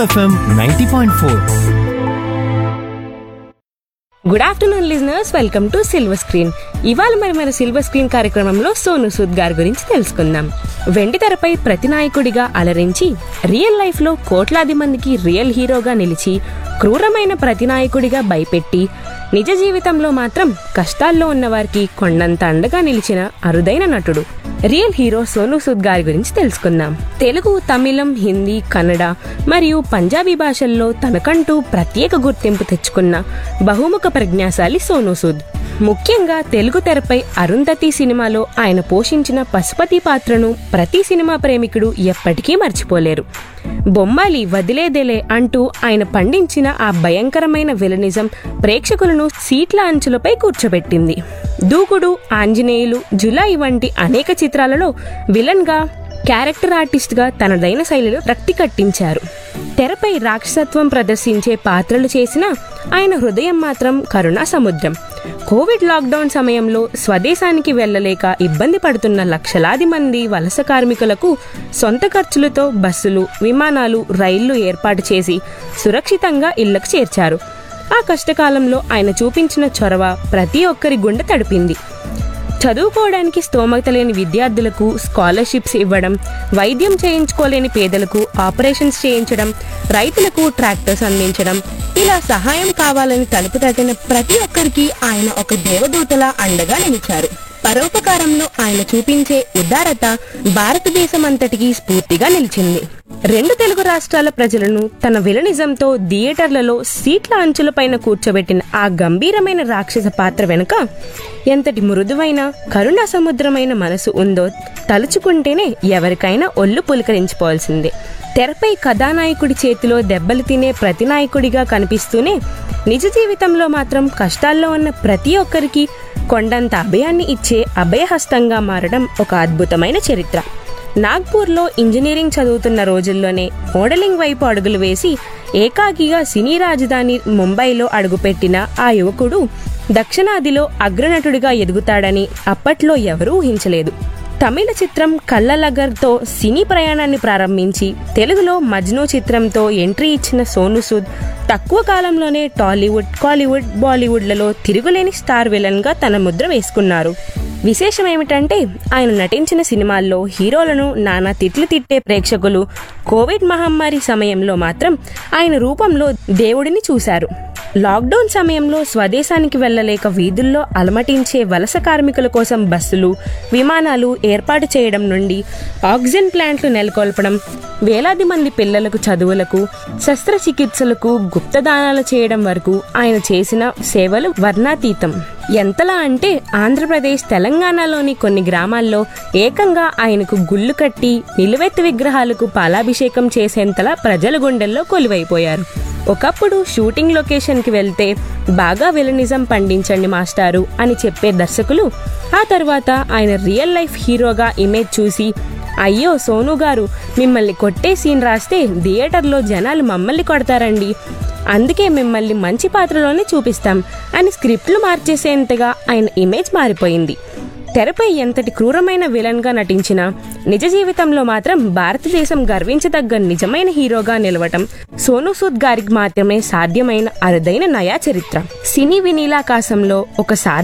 FM ninety point four good afternoon listeners welcome to silver screen ఇవాళ మరి మన silver screen కార్యక్రమంలో సోను సూద్ గారి గురించి తెలుసుకుందాం వెండి తెరపై ప్రతి నాయకుడిగా అలరించి రియల్ లైఫ్ లో కోట్లాది మందికి రియల్ హీరోగా నిలిచి క్రూరమైన ప్రతి నాయకుడిగా భయపెట్టి నిజ జీవితంలో మాత్రం కష్టాల్లో ఉన్నవారికి కొండంత అండగా నిలిచిన అరుదైన నటుడు రియల్ హీరో సోను సూద్ గారి గురించి తెలుసుకుందాం తెలుగు తమిళం హిందీ కన్నడ మరియు పంజాబీ భాషల్లో తనకంటూ ప్రత్యేక గుర్తింపు తెచ్చుకున్న బహుముఖ ప్రజ్ఞాశాలి సోను సూద్ ముఖ్యంగా తెలుగు తెరపై అరుంధతి సినిమాలో ఆయన పోషించిన పశుపతి పాత్రను ప్రతి సినిమా ప్రేమికుడు ఎప్పటికీ మర్చిపోలేరు బొమ్మాలి వదిలేదేలే అంటూ ఆయన పండించిన ఆ భయంకరమైన విలనిజం ప్రేక్షకులను సీట్ల అంచులపై కూర్చోబెట్టింది దూకుడు ఆంజనేయులు జులై వంటి అనేక చిత్రాలలో విలన్ గా క్యారెక్టర్ ఆర్టిస్ట్ గా తనదైన శైలిలో రక్తి కట్టించారు తెరపై రాక్షసత్వం ప్రదర్శించే పాత్రలు చేసిన ఆయన హృదయం మాత్రం కరుణా సముద్రం కోవిడ్ లాక్డౌన్ సమయంలో స్వదేశానికి వెళ్లలేక ఇబ్బంది పడుతున్న లక్షలాది మంది వలస కార్మికులకు సొంత ఖర్చులతో బస్సులు విమానాలు రైళ్లు ఏర్పాటు చేసి సురక్షితంగా ఇళ్లకు చేర్చారు ఆ కష్టకాలంలో ఆయన చూపించిన చొరవ ప్రతి ఒక్కరి గుండె తడిపింది చదువుకోవడానికి స్తోమత లేని విద్యార్థులకు స్కాలర్షిప్స్ ఇవ్వడం వైద్యం చేయించుకోలేని పేదలకు ఆపరేషన్స్ చేయించడం రైతులకు ట్రాక్టర్స్ అందించడం ఇలా సహాయం కావాలని తలుపు తట్టిన ప్రతి ఒక్కరికి ఆయన ఒక దేవదూతలా అండగా నిలిచారు పరోపకారంలో ఆయన చూపించే ఉదారత భారతదేశం అంతటికీ స్ఫూర్తిగా నిలిచింది రెండు తెలుగు రాష్ట్రాల ప్రజలను తన విలనిజంతో థియేటర్లలో సీట్ల అంచులపైన కూర్చోబెట్టిన ఆ గంభీరమైన రాక్షస పాత్ర వెనుక ఎంతటి మృదువైన కరుణా సముద్రమైన మనసు ఉందో తలుచుకుంటేనే ఎవరికైనా ఒళ్ళు పులకరించిపోవాల్సిందే తెరపై కథానాయకుడి చేతిలో దెబ్బలు తినే ప్రతి నాయకుడిగా కనిపిస్తూనే నిజ జీవితంలో మాత్రం కష్టాల్లో ఉన్న ప్రతి ఒక్కరికి కొండంత అభయాన్ని ఇచ్చే అభయహస్తంగా మారడం ఒక అద్భుతమైన చరిత్ర నాగ్పూర్లో ఇంజనీరింగ్ చదువుతున్న రోజుల్లోనే మోడలింగ్ వైపు అడుగులు వేసి ఏకాకిగా సినీ రాజధాని ముంబైలో అడుగుపెట్టిన ఆ యువకుడు దక్షిణాదిలో అగ్రనటుడిగా ఎదుగుతాడని అప్పట్లో ఎవరూ ఊహించలేదు తమిళ చిత్రం కళ్ళలగర్తో సినీ ప్రయాణాన్ని ప్రారంభించి తెలుగులో మజ్ను చిత్రంతో ఎంట్రీ ఇచ్చిన సోను సూద్ తక్కువ కాలంలోనే టాలీవుడ్ కాలీవుడ్ బాలీవుడ్లలో తిరుగులేని స్టార్ విలన్గా తన ముద్ర వేసుకున్నారు విశేషం ఏమిటంటే ఆయన నటించిన సినిమాల్లో హీరోలను నానా తిట్లు తిట్టే ప్రేక్షకులు కోవిడ్ మహమ్మారి సమయంలో మాత్రం ఆయన రూపంలో దేవుడిని చూశారు లాక్డౌన్ సమయంలో స్వదేశానికి వెళ్లలేక వీధుల్లో అలమటించే వలస కార్మికుల కోసం బస్సులు విమానాలు ఏర్పాటు చేయడం నుండి ఆక్సిజన్ ప్లాంట్లు నెలకొల్పడం వేలాది మంది పిల్లలకు చదువులకు శస్త్రచికిత్సలకు గుప్తదానాలు చేయడం వరకు ఆయన చేసిన సేవలు వర్ణాతీతం ఎంతలా అంటే ఆంధ్రప్రదేశ్ తెలంగాణలోని కొన్ని గ్రామాల్లో ఏకంగా ఆయనకు గుళ్ళు కట్టి నిలువెత్తు విగ్రహాలకు పాలాభిషేకం చేసేంతలా ప్రజల గుండెల్లో కొలువైపోయారు ఒకప్పుడు షూటింగ్ లొకేషన్కి వెళ్తే బాగా విలనిజం పండించండి మాస్టారు అని చెప్పే దర్శకులు ఆ తర్వాత ఆయన రియల్ లైఫ్ హీరోగా ఇమేజ్ చూసి అయ్యో సోను గారు మిమ్మల్ని కొట్టే సీన్ రాస్తే థియేటర్లో జనాలు మమ్మల్ని కొడతారండి అందుకే మిమ్మల్ని మంచి పాత్రలోనే చూపిస్తాం అని స్క్రిప్ట్లు మార్చేసేంతగా ఆయన ఇమేజ్ మారిపోయింది తెరపై ఎంతటి క్రూరమైన విలన్గా నటించినా నిజ జీవితంలో మాత్రం భారతదేశం గర్వించదగ్గ నిజమైన హీరోగా నిలవటం సోను సూద్ గారికి మాత్రమే సాధ్యమైన అరుదైన నయా చరిత్ర సినీ వినీలాకాశంలో ఒక సాధారణ